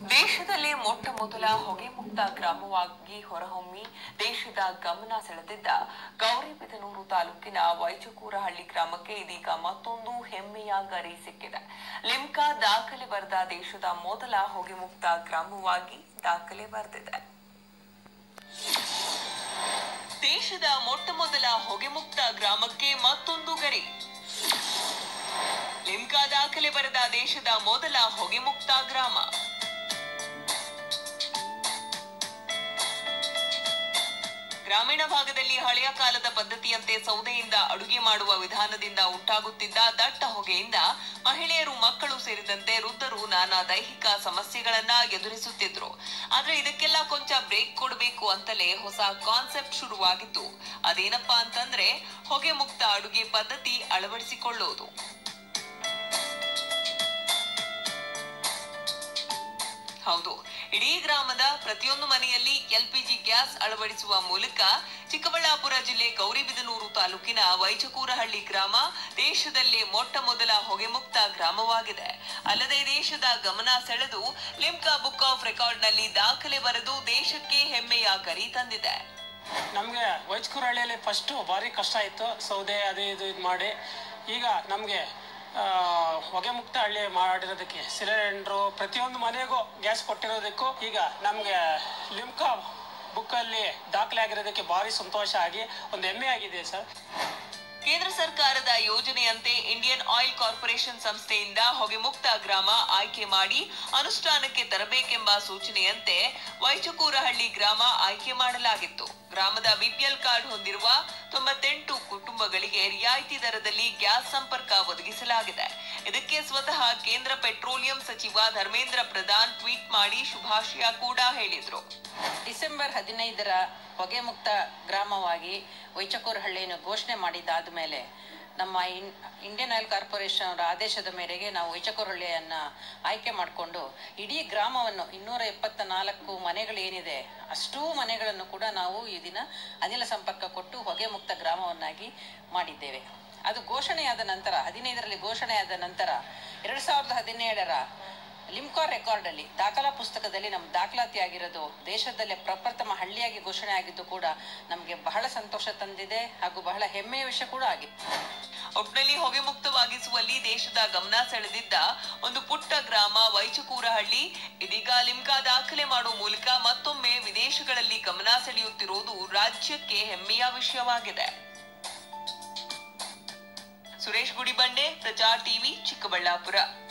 ದೇಶದಲ್ಲಿ ಮೊಟ್ಟ ಮೊದಲ ಹೊಗೆ ಮುಕ್ತ ಗ್ರಾಮವಾಗಿ ಹೊರಹೊಮ್ಮಿ ದೇಶದ ಗಮನ ಸೆಳೆದಿದ್ದ ಗೌರಿಬಿದನೂರು ತಾಲೂಕಿನ ವೈಚಕೂರಹಳ್ಳಿ ಗ್ರಾಮಕ್ಕೆ ಇದೀಗ ಮತ್ತೊಂದು ಹೆಮ್ಮೆಯ ಗರಿ ಸಿಕ್ಕಿದೆ ಲಿಮ್ಕಾ ದಾಖಲೆ ಬರೆದ ದೇಶದ ಮೊದಲ ಹೊಗೆ ಮುಕ್ತ ಗ್ರಾಮವಾಗಿ ದಾಖಲೆ ಬರೆದಿದೆ ದೇಶದ ಮೊಟ್ಟ ಮೊದಲ ಹೊಗೆ ಮುಕ್ತ ಗ್ರಾಮಕ್ಕೆ ಮತ್ತೊಂದು ಗರಿ ಲಿಮ್ಕಾ ದಾಖಲೆ ಬರೆದ ದೇಶದ ಮೊದಲ ಹೊಗೆ ಮುಕ್ತ ಗ್ರಾಮ ಗ್ರಾಮೀಣ ಭಾಗದಲ್ಲಿ ಹಳೆಯ ಕಾಲದ ಪದ್ಧತಿಯಂತೆ ಸೌದೆಯಿಂದ ಅಡುಗೆ ಮಾಡುವ ವಿಧಾನದಿಂದ ಉಂಟಾಗುತ್ತಿದ್ದ ದಟ್ಟ ಹೊಗೆಯಿಂದ ಮಹಿಳೆಯರು ಮಕ್ಕಳು ಸೇರಿದಂತೆ ವೃದ್ಧರು ನಾನಾ ದೈಹಿಕ ಸಮಸ್ಯೆಗಳನ್ನ ಎದುರಿಸುತ್ತಿದ್ರು ಆದ್ರೆ ಇದಕ್ಕೆಲ್ಲ ಕೊಂಚ ಬ್ರೇಕ್ ಕೊಡಬೇಕು ಅಂತಲೇ ಹೊಸ ಕಾನ್ಸೆಪ್ಟ್ ಶುರುವಾಗಿತ್ತು ಅದೇನಪ್ಪಾ ಅಂತಂದ್ರೆ ಹೊಗೆ ಮುಕ್ತ ಅಡುಗೆ ಪದ್ಧತಿ ಅಳವಡಿಸಿಕೊಳ್ಳುವುದು ಹೌದು ಇಡೀ ಗ್ರಾಮದ ಪ್ರತಿಯೊಂದು ಮನೆಯಲ್ಲಿ ಎಲ್ಪಿಜಿ ಗ್ಯಾಸ್ ಅಳವಡಿಸುವ ಮೂಲಕ ಚಿಕ್ಕಬಳ್ಳಾಪುರ ಜಿಲ್ಲೆ ಗೌರಿಬಿದನೂರು ತಾಲೂಕಿನ ವೈಚಕೂರಹಳ್ಳಿ ಗ್ರಾಮ ದೇಶದಲ್ಲೇ ಮೊಟ್ಟ ಮೊದಲ ಹೊಗೆಮುಕ್ತ ಗ್ರಾಮವಾಗಿದೆ ಅಲ್ಲದೆ ದೇಶದ ಗಮನ ಸೆಳೆದು ಲಿಮ್ಕಾ ಬುಕ್ ಆಫ್ ರೆಕಾರ್ಡ್ನಲ್ಲಿ ದಾಖಲೆ ಬರೆದು ದೇಶಕ್ಕೆ ಹೆಮ್ಮೆಯ ಗರಿ ತಂದಿದೆ ನಮಗೆ ವೈಚ್ಕೂರಹಳ್ಳಿಯಲ್ಲಿ ಫಸ್ಟು ಭಾರಿ ಕಷ್ಟ ಇತ್ತು ಸೌದೆ ಅದು ಇದು ಇದು ಮಾಡಿ ಈಗ ನಮಗೆ ಹೊಗೆ ಮುಕ್ತ ಹಳ್ಳಿ ಮಾಡಿರೋದಕ್ಕೆ ಸಿಲಿಂಡ್ರು ಪ್ರತಿಯೊಂದು ಮನೆಗೂ ಗ್ಯಾಸ್ ಕೊಟ್ಟಿರೋದಕ್ಕೂ ಈಗ ನಮಗೆ ಲಿಮ್ಕಾ ಬುಕ್ಕಲ್ಲಿ ದಾಖಲೆ ಆಗಿರೋದಕ್ಕೆ ಭಾರಿ ಸಂತೋಷ ಆಗಿ ಒಂದು ಹೆಮ್ಮೆ ಆಗಿದೆ ಸರ್ ಕೇಂದ್ರ ಸರ್ಕಾರದ ಯೋಜನೆಯಂತೆ ಇಂಡಿಯನ್ ಆಯಿಲ್ ಕಾರ್ಪೊರೇಷನ್ ಸಂಸ್ಥೆಯಿಂದ ಹೊಗೆಮುಕ್ತ ಗ್ರಾಮ ಆಯ್ಕೆ ಮಾಡಿ ಅನುಷ್ಠಾನಕ್ಕೆ ತರಬೇಕೆಂಬ ಸೂಚನೆಯಂತೆ ವೈಚಕೂರಹಳ್ಳಿ ಗ್ರಾಮ ಆಯ್ಕೆ ಮಾಡಲಾಗಿತ್ತು ಗ್ರಾಮದ ಬಿಪಿಎಲ್ ಕಾರ್ಡ್ ಹೊಂದಿರುವ ತೊಂಬತ್ತೆಂಟು ಕುಟುಂಬಗಳಿಗೆ ರಿಯಾಯಿತಿ ದರದಲ್ಲಿ ಗ್ಯಾಸ್ ಸಂಪರ್ಕ ಒದಗಿಸಲಾಗಿದೆ ಇದಕ್ಕೆ ಸ್ವತಃ ಕೇಂದ್ರ ಪೆಟ್ರೋಲಿಯಂ ಸಚಿವ ಧರ್ಮೇಂದ್ರ ಪ್ರಧಾನ್ ಟ್ವೀಟ್ ಮಾಡಿ ಶುಭಾಶಯ ಕೂಡ ಹೇಳಿದ್ರು ಡಿಸೆಂಬರ್ ಹದಿನೈದರ ಹೊಗೆ ಮುಕ್ತ ಗ್ರಾಮವಾಗಿ ವೈಚಕೂರಹಳ್ಳಿಯನ್ನು ಘೋಷಣೆ ಮಾಡಿದ್ದಾದ ಮೇಲೆ ನಮ್ಮ ಇನ್ ಇಂಡಿಯನ್ ಆಯಿಲ್ ಕಾರ್ಪೊರೇಷನ್ ಅವರ ಆದೇಶದ ಮೇರೆಗೆ ನಾವು ವೈಚಕೂರಹಳ್ಳಿಯನ್ನು ಆಯ್ಕೆ ಮಾಡಿಕೊಂಡು ಇಡೀ ಗ್ರಾಮವನ್ನು ಇನ್ನೂರ ಎಪ್ಪತ್ತ ನಾಲ್ಕು ಮನೆಗಳೇನಿದೆ ಅಷ್ಟೂ ಮನೆಗಳನ್ನು ಕೂಡ ನಾವು ಈ ದಿನ ಅನಿಲ ಸಂಪರ್ಕ ಕೊಟ್ಟು ಹೊಗೆ ಮುಕ್ತ ಗ್ರಾಮವನ್ನಾಗಿ ಮಾಡಿದ್ದೇವೆ ಅದು ಘೋಷಣೆಯಾದ ನಂತರ ಹದಿನೈದರಲ್ಲಿ ಘೋಷಣೆಯಾದ ನಂತರ ಎರಡು ಸಾವಿರದ ಹದಿನೇಳರ ಲಿಮ್ಕಾ ರೆಕಾರ್ಡ್ ಅಲ್ಲಿ ದಾಖಲಾ ಪುಸ್ತಕದಲ್ಲಿ ನಮ್ಮ ದಾಖಲಾತಿ ಆಗಿರೋದು ದೇಶದಲ್ಲೇ ಪ್ರಪ್ರಥಮ ಹಳ್ಳಿಯಾಗಿ ಘೋಷಣೆ ಆಗಿದ್ದು ಕೂಡ ನಮಗೆ ಬಹಳ ಸಂತೋಷ ತಂದಿದೆ ಹಾಗೂ ಬಹಳ ಹೆಮ್ಮೆಯ ವಿಷಯ ಕೂಡ ಆಗಿದೆ ಒಟ್ನಲ್ಲಿ ಹೊಗೆ ಮುಕ್ತವಾಗಿಸುವಲ್ಲಿ ದೇಶದ ಗಮನ ಸೆಳೆದಿದ್ದ ಒಂದು ಪುಟ್ಟ ಗ್ರಾಮ ವೈಚಕೂರಹಳ್ಳಿ ಇದೀಗ ಲಿಮ್ಕಾ ದಾಖಲೆ ಮಾಡುವ ಮೂಲಕ ಮತ್ತೊಮ್ಮೆ ವಿದೇಶಗಳಲ್ಲಿ ಗಮನ ಸೆಳೆಯುತ್ತಿರುವುದು ರಾಜ್ಯಕ್ಕೆ ಹೆಮ್ಮೆಯ ವಿಷಯವಾಗಿದೆ ಸುರೇಶ್ ಗುಡಿಬಂಡೆ ಪ್ರಜಾ ಟಿವಿ ಚಿಕ್ಕಬಳ್ಳಾಪುರ